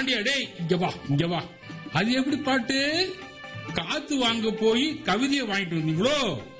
பாண்டியா டேய் இங்க வா இங்க வா அது எப்படி பாட்டு காத்து வாங்க போய் கவிதையை வாங்கிட்டு வந்தீங்களோ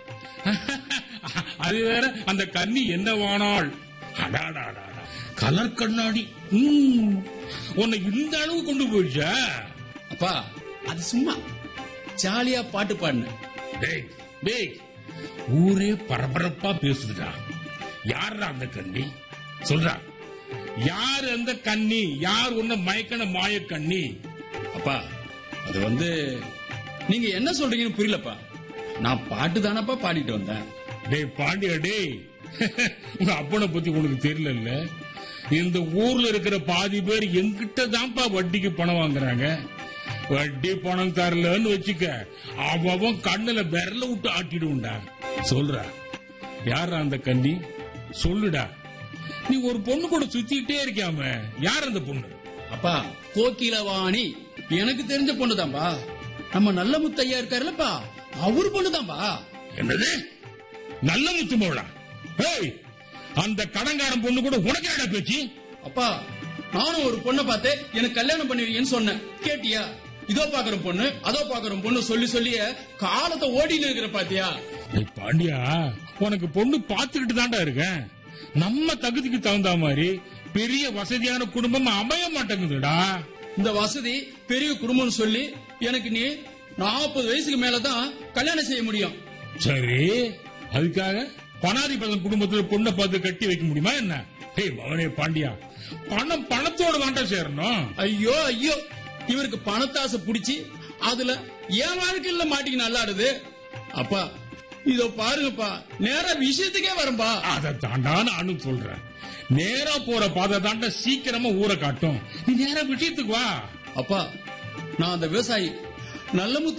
அது வேற அந்த கன்னி என்ன வானாள் அடாடாடா கலர் கண்ணாடி ம், உன்னை இந்த அளவு கொண்டு போயிடுச்சா அப்பா அது சும்மா ஜாலியா பாட்டு பாடினேன் டேய் டேய் ஊரே பரபரப்பா பேசுதுடா யாரா அந்த கண்ணி சொல்றா யார் அந்த கண்ணி யார் உன்ன மயக்கன மாய கண்ணி அப்பா அது வந்து நீங்க என்ன சொல்றீங்கன்னு புரியலப்பா நான் பாட்டு தானப்பா பாடிட்டு வந்தேன் டேய் பாண்டியா டேய் உங்க அப்பனை பத்தி உனக்கு தெரியல இந்த ஊர்ல இருக்கிற பாதி பேர் என்கிட்ட தான்ப்பா வட்டிக்கு பணம் வாங்குறாங்க வட்டி பணம் தரலன்னு வச்சுக்க அவன் கண்ணுல விரல விட்டு ஆட்டிடுவோம்டா சொல்றா யாரா அந்த கண்ணி சொல்லுடா நீ ஒரு பொண்ணு கூட சுத்திட்டே இருக்காம யார் அந்த பொண்ணு அப்பா கோகிலவாணி எனக்கு தெரிஞ்ச பொண்ணுதான்பா நம்ம நல்ல முத்தையா இருக்காருல்லப்பா அவரு பொண்ணுதான்பா என்னது நல்ல முத்து மோளா ஏய் அந்த கடங்காரன் பொண்ணு கூட உனக்கு என்னடா பேச்சு அப்பா நானும் ஒரு பொண்ணை பார்த்து எனக்கு கல்யாணம் பண்ணுவீங்கன்னு சொன்னேன் கேட்டியா இதோ பாக்குற பொண்ணு அதோ பாக்குற பொண்ணு சொல்லி சொல்லிய காலத்தை ஓடின்னு இருக்கிற பாத்தியா ஏய் பாண்டியா உனக்கு பொண்ணு பாத்துக்கிட்டு தான்டா இருக்கேன் நம்ம தகுதிக்கு தகுந்த மாதிரி பெரிய வசதியான குடும்பம் அமைய மாட்டேங்குதுடா இந்த வசதி பெரிய குடும்பம்னு சொல்லி எனக்கு நீ நாற்பது வயசுக்கு மேலதான் கல்யாணம் செய்ய முடியும் சரி அதுக்காக பணாதிபதன் குடும்பத்துல பொண்ணை பார்த்து கட்டி வைக்க முடியுமா என்ன ஏய் மகனே பாண்டியா பணம் பணத்தோட தான்டா சேரணும் ஐயோ ஐயோ இவருக்கு பணத்தாசை புடிச்சு அதுல என் வாழ்க்கையில மாட்டிக்கு நல்லாடுது அப்பா இதோ பாருங்கப்பா நேரா விஷயத்துக்கே வரம்பா அதை தாண்டா நானும் சொல்றேன் நேரா போற பாதை தாண்டா சீக்கிரமா ஊரை காட்டும் நீ நேரா விஷயத்துக்கு வா அப்பா நான் அந்த விவசாயி நல்ல